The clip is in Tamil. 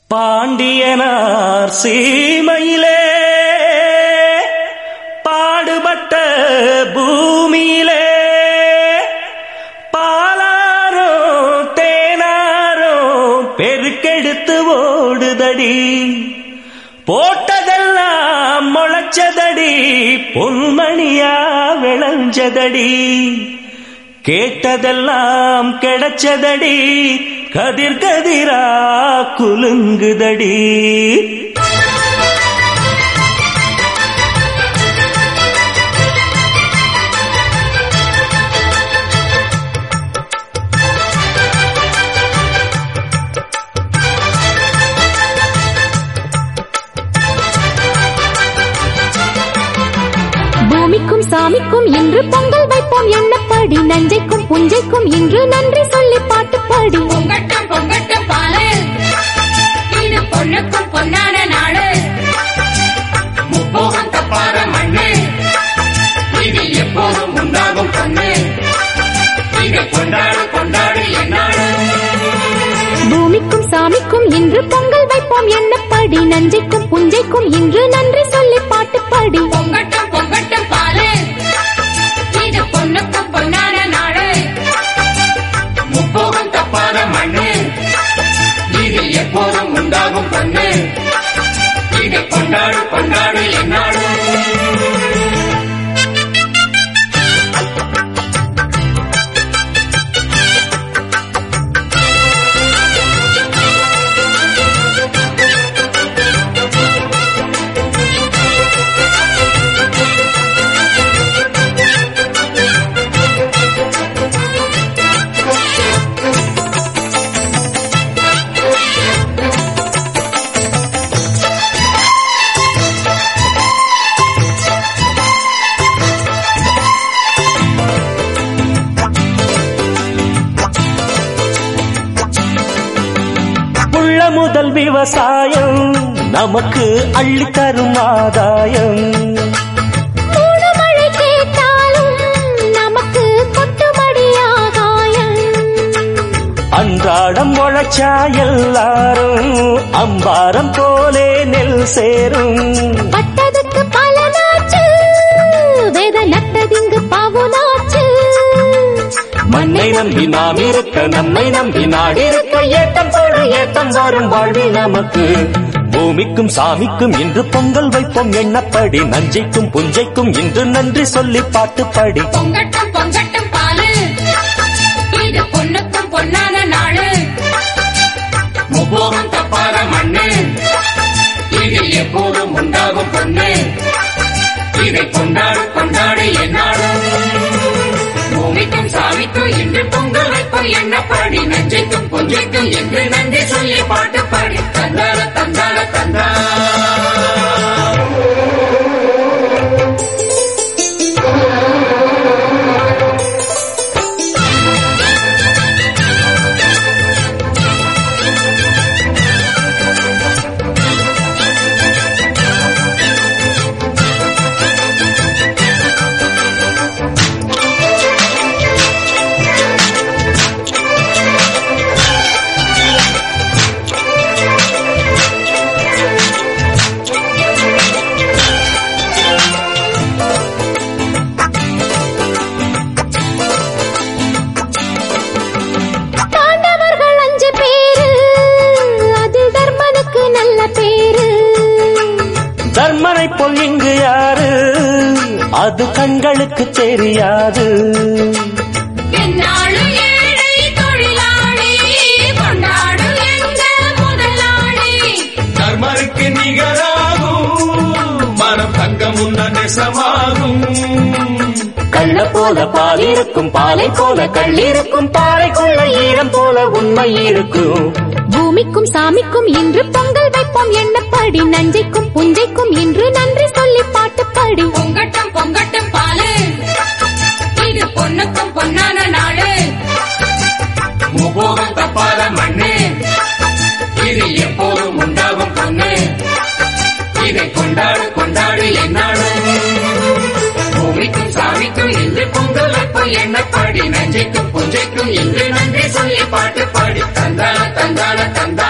பாண்டியனார் சீமையிலே பாடுபட்ட பூமியிலே பாலாரோ தேனாரோ பெருக்கெடுத்து ஓடுதடி போட்டதெல்லாம் முளைச்சதடி பொன்மணியா விளைஞ்சதடி கேட்டதெல்லாம் கிடைச்சதடி கதிர் கதிரா குலுங்குதடி பூமிக்கும் சாமிக்கும் இன்று பொங்கல் வைப்போம் எண்ணப்படி நஞ்சைக்கும் புஞ்சைக்கும் இன்று நன்றி சொல்லி பாட்டு பாடி பொங்கட்டும் பொங்கட்டும் பாலு இது பொண்ணுக்கும் பொன்னான நாடு முப்போகம் தப்பாத மண்ணு இது எப்போதும் உண்டாகும் பொண்ணு இதை கொண்டாடு கொண்டாடு என்னாடு பூமிக்கும் சாமிக்கும் இன்று பொங்கல் வைப்போம் எண்ணப்படி நஞ்சைக்கும் புஞ்சைக்கும் இன்று நன்றி சொல்லி பாட்டு பாடி பொங்கட்டும் பொங்கட்டும் பாலு இது பொண்ணுக்கும் பொன்னான நாடு முப்போகம் தப்பாத மண்ணு இது எப்போதும் உண்டாகும் பொண்ணு இதை கொண்டாடு கொண்டாடு என்னாடு உள்ள முதல் விவசாயம் நமக்கு அள்ளித்தரும் ஆதாயம் மூணு மழை கேட்டாலும் நமக்கு கொட்டுமடி ஆகாயம் அன்றாடம் உழைச்சா எல்லாரும் அம்பாரம் போலே நெல் சேரும் பட்டதுக்கு பலனாச்சு வேத நட்டதிங்கு பவுனாச்சு மண்ணை நம்பி நாம் இருக்க நம்மை நம்பி நாடு இருக்க ஏட்டம் போடு ஏட்டம் வரும் வாழ்வில் நமக்கு பூமிக்கும் சாமிக்கும் இன்று பொங்கல் வைப்போம் எண்ணப்படி நஞ்சைக்கும் புஞ்சைக்கும் இன்று நன்றி சொல்லி பாட்டு பாடி பொங்கட்டும் பொங்கட்டும் பாலு இது பொண்ணுக்கும் பொன்னான நாடு முப்போகம் தப்பாத மண்ணு இது எப்போதும் உண்டாகும் பொண்ணு இதை கொண்டாடு கொண்டாடு என்னாடு பூமிக்கும் சாமிக்கும் இன்று பொங்கல் வைப்போம் எண்ணப்பாடி நஞ்சைக்கும் பொஞ்சைக்கும் என்று நன்றி சொல்லி பாட்டு பாடி தந்தால தந்தால தந்தா பாண்டவர்கள் அஞ்சு பேரு அது தர்மனுக்கு நல்ல பேரு தர்மனை போல் இங்கு யாரு அது கண்களுக்கு தெரியாது என்னாலும் ஏழை தொழிலாளி கொண்டாடும் எங்கள் முதலாளி தர்மருக்கு நிகராகும் மனம் தங்கம் உன்ன நெசமாகும் கள்ள போல பால் இருக்கும் பாலை போல கள்ளிருக்கும் பாறைக்குள்ள ஈரம் போல உண்மை இருக்கும் பூமிக்கும் சாமிக்கும் இன்று பொங்கல் வைப்போம் எண்ணப்படி நஞ்சைக்கும் புஞ்சைக்கும் இன்று நன்றி சொல்லி பாட்டு பாடி பொங்கட்டும் பொங்கட்டும் பாலு இது பொண்ணுக்கும் பொன்னான நாடு முகோகம் தப்பாத மண்ணு இது எப்போதும் உண்டாகும் பொண்ணு இதை கொண்டாடு கொண்டாடு என்னாடு பூமிக்கும் சாமிக்கும் இன்று பொங்கல் வைப்போம் எண்ணப்பாடி நஞ்சைக்கும் புஞ்சைக்கும் இன்று நன்றி சொல்லி பாட்டு பாடி தந்தான தந்தான தந்தா